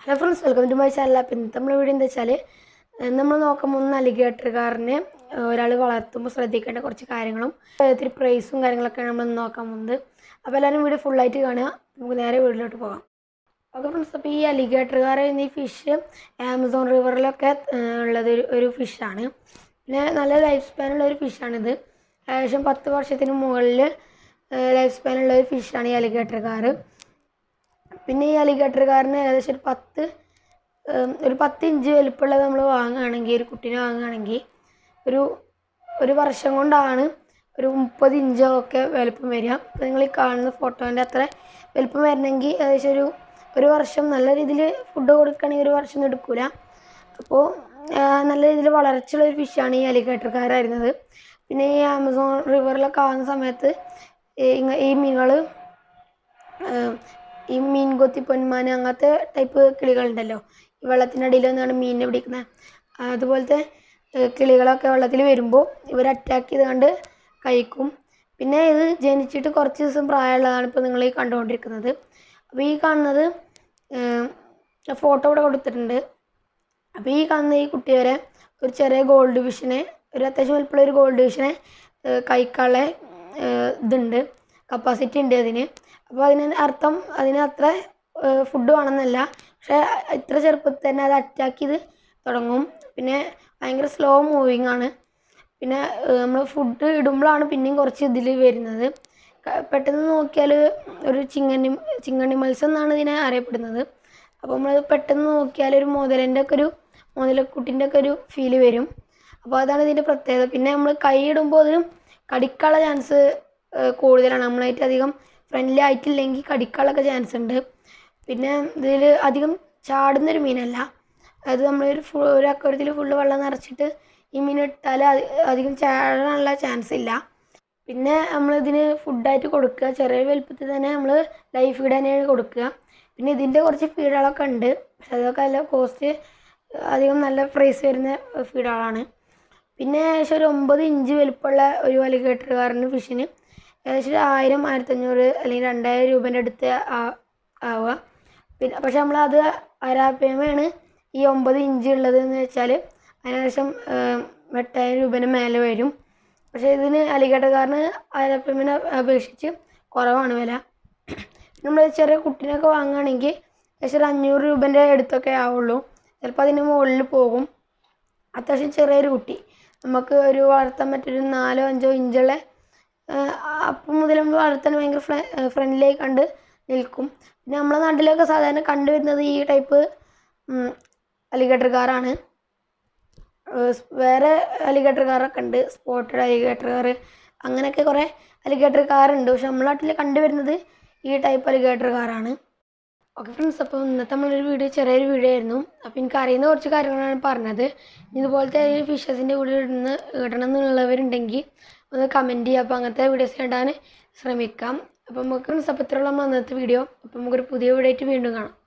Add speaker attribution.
Speaker 1: hello friends welcome to my channel appam ഇന്നത്തെ നമ്മുടെ video എന്താ വെച്ചാൽ നമ്മൾ നോക്കാൻ പോകുന്ന അലിഗേറ്ററുകാരനെ ഒരാൾ വളർത്തുമ്പോൾ ശ്രദ്ധിക്കേണ്ട കുറച്ച് കാര്യങ്ങളും ഇത്തിരി പ്രൈസും കാര്യങ്ങളൊക്കെയാണ് നമ്മൾ ഇന്ന് നോക്കാൻ പോകുന്നത് അപ്പോൾ എല്ലാവരും വീഡിയോ ഫുള്ളായിട്ട് കാണുക നമുക്ക് നേരെ വീട്ടിലോട്ട് പോകാം ഓക്കെ ഫ്രണ്ട്സ് അപ്പോൾ ഈ അലിഗേറ്ററുകാർ ഈ ഫിഷ് ആമസോൺ റിവറിലൊക്കെ ഉള്ളത് ഒരു ഒരു ഫിഷാണ് പിന്നെ നല്ല ലൈഫ് സ്പാനുള്ള ഒരു ഫിഷാണിത് ഏകദേശം പത്ത് വർഷത്തിന് മുകളിൽ ലൈഫ് സ്പാനുള്ള ഒരു ഫിഷാണ് ഈ അലിഗേറ്ററുകാർ പിന്നെ ഈ അലിഗേറ്ററുകാരന് ഏകദേശം ഒരു പത്ത് ഉം, ഒരു പത്ത് ഇഞ്ച് വലിപ്പമുള്ളത് നമ്മൾ വാങ്ങുകയാണെങ്കിൽ ഒരു കുട്ടീനെ വാങ്ങുകയാണെങ്കിൽ ഒരു ഒരു വർഷം കൊണ്ടാണ് ഒരു മുപ്പത് ഇഞ്ചോ ഒക്കെ വലുപ്പം വരിക അപ്പോൾ നിങ്ങൾ ഈ കാണുന്ന ഫോട്ടോൻ്റെ അത്ര വലുപ്പം വരണമെങ്കിൽ ഏകദേശം ഒരു ഒരു വർഷം നല്ല രീതിയിൽ ഫുഡ് കൊടുക്കുകയാണെങ്കിൽ ഒരു വർഷം ഒന്നും എടുക്കില്ല അപ്പോൾ നല്ല രീതിയിൽ വളർച്ചയുള്ള ഒരു ഫിഷാണ് ഈ അലിഗേറ്റർക്കാരായിരുന്നത് പിന്നെ ഈ ആമസോൺ റിവറിലൊക്കെ ആകുന്ന സമയത്ത് ഈ ഇങ്ങ- ഈ മീനുകൾ ഏഹ് ഈ മീൻ കൊത്തി പൊന്മാൻ അങ്ങനത്തെ ടൈപ്പ് കിളികളുണ്ടല്ലോ ഈ വെള്ളത്തിനടിയിൽ നിന്നാണ് മീനിനെ പിടിക്കുന്നത് അതുപോലത്തെ ഏഹ് കിളികളൊക്കെ വെള്ളത്തിൽ വരുമ്പോൾ ഇവർ അറ്റാക്ക് ചെയ്ത് കണ്ട് കഴിക്കും പിന്നെ ഇത് ജനിച്ചിട്ട് കുറച്ച് ദിവസം പ്രായമുള്ളതാണ് ഇപ്പോൾ നിങ്ങൾ ഈ കണ്ടുകൊണ്ടിരിക്കുന്നത് അപ്പോൾ ഈ കാണുന്നത് ഫോട്ടോ ഇവിടെ കൊടുത്തിട്ടുണ്ട് അപ്പോൾ ഈ കാണുന്ന ഈ കുട്ടി വരെ ഒരു ചെറിയ ഗോൾഡ് ഫിഷിനെ ഒരു അത്യാവശ്യം വലിപ്പമുള്ള ഒരു ഗോൾഡ് ഫിഷിനെ കഴിക്കാനുള്ള ഏഹ് ഇതുണ്ട് കപ്പാസിറ്റി ഉണ്ട് അതിന് അപ്പോൾ അതിന് അർത്ഥം അതിന് അത്ര ഫുഡ് വേണമെന്നല്ല പക്ഷേ ഇത്ര ചെറുപ്പത്തിൽ തന്നെ അത് അറ്റാക്ക് ചെയ്ത് തുടങ്ങും പിന്നെ ഭയങ്കര സ്ലോ മൂവിങ് ആണ് പിന്നെ നമ്മൾ ഫുഡ് ഇടുമ്പോഴാണ് പിന്നെയും കുറച്ച് ഇതിൽ വരുന്നത് ക- പെട്ടെന്ന് നോക്കിയാൽ ഒരു ചിങ്ങണ്ണി ചിങ്ങണ്ണി മത്സ്യം എന്നാണ് ഇതിനെ അറിയപ്പെടുന്നത് അപ്പോൾ നമ്മൾ പെട്ടെന്ന് നോക്കിയാൽ ഒരു മുതലിൻ്റെ ഒക്കെ ഒരു മുതലക്കുട്ടിൻ്റെ ഒക്കെ ഒരു ഫീല് വരും അപ്പോൾ അതാണ് ഇതിൻ്റെ പ്രത്യേകത പിന്നെ നമ്മൾ കൈ ഇടുമ്പോൾ അത് കടിക്കാനുള്ള ചാൻസ് കൂടുതലാണ് നമ്മളായിട്ട് അധികം ഫ്രണ്ട്ലി ആയിട്ടില്ലെങ്കിൽ കടിക്കാനുള്ളൊക്കെ ചാൻസ് ഉണ്ട് പിന്നെ ഇതിൽ അധികം ചാടുന്നൊരു മീനല്ല അത് നമ്മളൊരു ഫു ഒരു അക്വരത്തിൽ ഫുള്ള് വെള്ളം നിറച്ചിട്ട് ഈ മീൻ ഇട്ടാൽ അധികം ചാടാനുള്ള ചാൻസ് ഇല്ല പിന്നെ നമ്മളിതിന് ഫുഡായിട്ട് കൊടുക്കുക ചെറിയ വലുപ്പത്തിൽ തന്നെ നമ്മൾ ലൈഫ് ഫീഡ് തന്നെയാണ് കൊടുക്കുക പിന്നെ ഇതിൻ്റെ കുറച്ച് ഫീഡുകളൊക്കെ ഉണ്ട് പക്ഷെ അതൊക്കെ നല്ല കോസ്റ്റ് അധികം നല്ല പ്രൈസ് വരുന്ന ഫീഡുകളാണ് പിന്നെ ഏകദേശം ഒരു ഒമ്പത് ഇഞ്ച് വലുപ്പമുള്ള ഒരു അലിഗേറ്ററുകാരന് ഫിഷിന് ഏകദേശം ഒരു ആയിരം ആയിരത്തഞ്ഞൂറ് അല്ലെങ്കിൽ രണ്ടായിരം രൂപേൻ്റെ അടുത്ത് ആ- ആവുക പിന്നെ പക്ഷെ നമ്മളത് അരാപ്പയമയാണ് ഈ ഒമ്പത് ഇഞ്ച് ഉള്ളത് എന്ന് വെച്ചാൽ അതിനേശം എട്ടായിരം രൂപേൻ്റെ മേലെ വരും പക്ഷേ ഇതിന് അലിഗേറ്റക്കാരന് അരാപ്പയമിനെ അപേക്ഷിച്ച് കുറവാണ് വില നമ്മൾ ചെറിയ കുട്ടീനൊക്കെ വാങ്ങുകയാണെങ്കിൽ ഏകദേശം ഒരു അഞ്ഞൂറ് രൂപേൻ്റെ അടുത്തൊക്കെ ആവുള്ളൂ ചിലപ്പോൾ അതിന് മുകളിൽ പോകും അത്യാവശ്യം ചെറിയൊരു കുട്ടി നമുക്ക് ഒരു വളർത്താൻ പറ്റിയൊരു നാലോ അഞ്ചോ ഇഞ്ചുള്ള അപ്പം മുതൽ നമ്മൾ വളർത്താൻ ഭയങ്കര ഫ്രണ്ട്ലി ആയി കണ്ട് നിൽക്കും പിന്നെ നമ്മളെ നാട്ടിലൊക്കെ സാധാരണ കണ്ടുവരുന്നത് ഈ ടൈപ്പ് അലിഗേറ്റർ കാറാണ് വേറെ അലിഗേറ്റർ കാറൊക്കെ ഉണ്ട് സ്പോട്ടഡ് അലിഗേറ്റർ കാർ അങ്ങനെയൊക്കെ കുറേ അലിഗേറ്റർ കാറുണ്ട് പക്ഷെ നമ്മളെ നാട്ടിൽ കണ്ടുവരുന്നത് ഈ ടൈപ്പ് അലിഗേറ്റർ കാറാണ് ഓക്കെ ഫ്രണ്ട്സ് അപ്പോൾ ഇന്നത്തെ നമ്മളൊരു വീഡിയോ ചെറിയൊരു വീഡിയോ ആയിരുന്നു അപ്പോൾ എനിക്ക് അറിയുന്ന കുറച്ച് കാര്യങ്ങളാണ് പറഞ്ഞത് ഇതുപോലത്തെ ഫിഷസിൻ്റെ കൂടെ ഇടുന്ന ഇടണം എന്നുള്ളവരുണ്ടെങ്കിൽ ഒന്ന് കമൻറ്റ് ചെയ്യുക അപ്പോൾ അങ്ങനത്തെ വീഡിയോസ് ഇടാൻ ശ്രമിക്കാം അപ്പോൾ നമുക്ക് ഫ്രണ്ട്സ് അപ്പോൾ ഇത്രയുള്ള നമ്മൾ അന്നത്തെ വീഡിയോ അപ്പോൾ നമുക്കൊരു പുതിയ വീഡിയോ ആയിട്ട് വീണ്ടും കാണാം